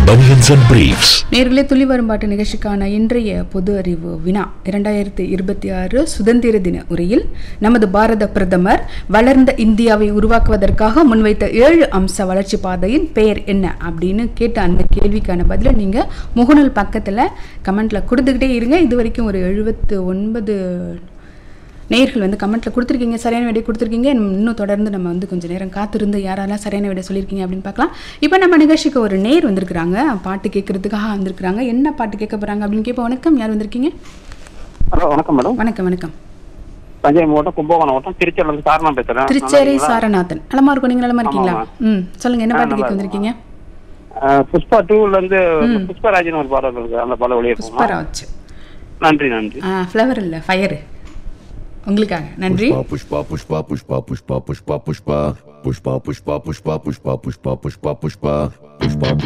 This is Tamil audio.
Bunions and Briefs. நேர்களே துளி வரும்பாட்டு நிகழ்ச்சிக்கான இன்றைய பொது அறிவு வினா இரண்டாயிரத்தி இருபத்தி ஆறு சுதந்திர தின உரையில் நமது பாரத பிரதமர் வளர்ந்த இந்தியாவை உருவாக்குவதற்காக முன்வைத்த ஏழு அம்ச வளர்ச்சி பாதையின் பெயர் என்ன அப்படின்னு கேட்ட அந்த கேள்விக்கான பதிலை நீங்கள் முகநூல் பக்கத்தில் கமெண்ட்ல கொடுத்துக்கிட்டே இருங்க இது வரைக்கும் ஒரு எழுபத்து ஒன்பது நேயர்கள் வந்து கமெண்ட்ல கொடுத்துருக்கீங்க சரியான விடை கொடுத்துருக்கீங்க இன்னும் தொடர்ந்து நம்ம வந்து கொஞ்சம் நேரம் காத்திருந்து யாரெல்லாம் சரியான விடை சொல்லியிருக்கீங்க அப்படின்னு பார்க்கலாம் இப்போ நம்ம நிகழ்ச்சிக்கு ஒரு நேர் வந்திருக்கிறாங்க பாட்டு கேட்கறதுக்காக வந்திருக்கிறாங்க என்ன பாட்டு கேட்க போறாங்க அப்படின்னு கேட்ப வணக்கம் யார் வந்திருக்கீங்க ஹலோ வணக்கம் மேடம் வணக்கம் வணக்கம் தஞ்சை மாவட்டம் கும்பகோணம் மாவட்டம் திருச்சியில இருந்து சாரணா பேசுறேன் திருச்சேரி நல்லா இருக்கீங்களா? சாரநாதன் நலமா இருக்கும் நீங்க நலமா இருக்கீங்களா ஆமா, ம் சொல்லுங்க என்ன ஆ, பாட்டு நல்லா கேட்க இருக்கும். வந்திருக்கீங்க அஹ், புஷ்பா டூல இருந்து புஷ்பராஜன் ஒரு பாடல் இருக்கு அந்த பாடல் வெளியே போகுமா புஷ்பராஜ் நன்றி நன்றி ஃப்ளவர் இல்லை ஃபயர் உங்களுக்காக நன்றி Pushpa, pushpa, pushpa, pushpa, pushpa, pushpa, pushpa, pushpa, pushpa, pushpa, pushpa, pushpa, pushpa, pushpa, pushpa,